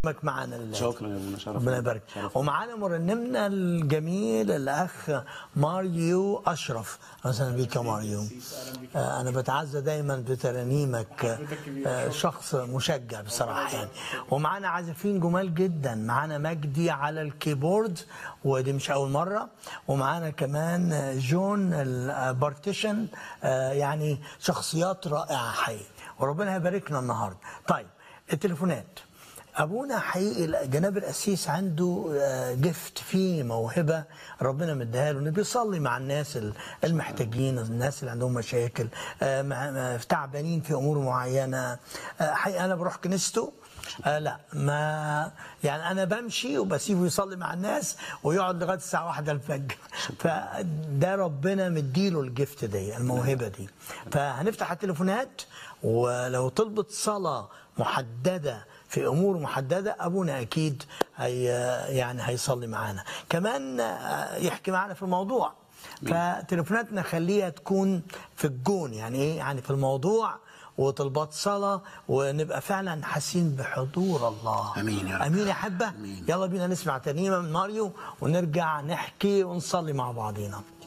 بك معانا الليلة. شكرا يا ابونا شرف ربنا يبارك شرف. ومعانا مرنمنا الجميل الاخ ماريو اشرف اهلا بيك يا ماريو آه، انا بتعزى دايما بترانيمك آه، شخص مشجع بصراحه يعني ومعانا عازفين جمال جدا معانا مجدي على الكيبورد ودي مش اول مره ومعانا كمان جون البارتيشن آه، يعني شخصيات رائعه حقيقي وربنا يباركنا النهارده طيب التليفونات ابونا حقيقي جناب القسيس عنده آه، جفت فيه موهبه ربنا مديها له انه بيصلي مع الناس ال- المحتاجين الناس اللي عندهم مشاكل آه، مع- مع- تعبانين في امور معينه آه، حقيقي انا بروح كنيسته آه لا ما يعني انا بمشي وبسيبه يصلي مع الناس ويقعد لغايه الساعه واحدة الفجر فده ربنا مديله الجفت دي الموهبه دي فهنفتح التليفونات ولو طلبت صلاه محدده في امور محدده ابونا اكيد هي يعني هيصلي معانا كمان آه، يحكي معانا في الموضوع فتليفوناتنا خليها تكون في الجون يعني ايه يعني في الموضوع وطلبات صلاة ونبقى فعلا حاسين بحضور الله آمين يا رب. امين يا حبه آمين. يلا بينا نسمع ترنيمه من ماريو ونرجع نحكي ونصلي مع بعضينا